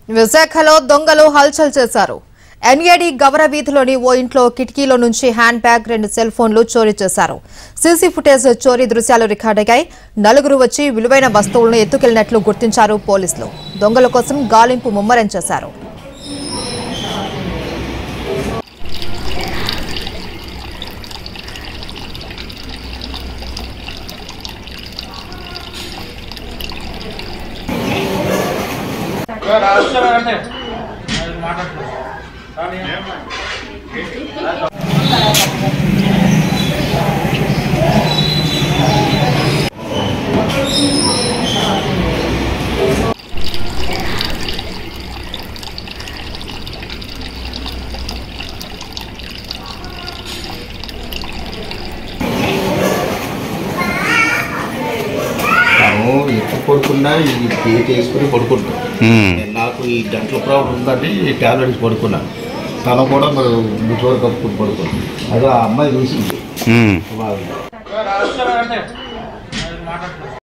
విశాఖలో దొంగలు హల్చల్ చేశారు ఎన్ఏడి గవర వీధిలోని ఓ ఇంట్లో కిటికీలో నుంచి హ్యాండ్ బ్యాగ్ రెండు సెల్ ఫోన్లు చోరీ చేశారు సీసీ ఫుటేజ్ చోరీ దృశ్యాలు రికార్డయ్యాయి నలుగురు వచ్చి విలువైన వస్తువులను ఎత్తుకెళ్లినట్లు గుర్తించారు పోలీసులు దొంగల కోసం గాలింపు ముమ్మరం చేశారు రాస్తారంటే మాట్లాడుతున్నారు తను ఎప్పుడు పడుకున్నా ఈ గేట్ వేసుకుని పడుకుంటాం నేను నాకు ఈ గంటల ప్రాబ్లం ఉందని ఈ టాబ్లెట్స్ పడుకున్నాను తను కూడా మరి ముచ్చోడు కప్పుకుని పడుకున్నాను అదే ఆ అమ్మాయి చూసింది వాళ్ళు రాస్తారంటే మాట్లాడుతున్నారు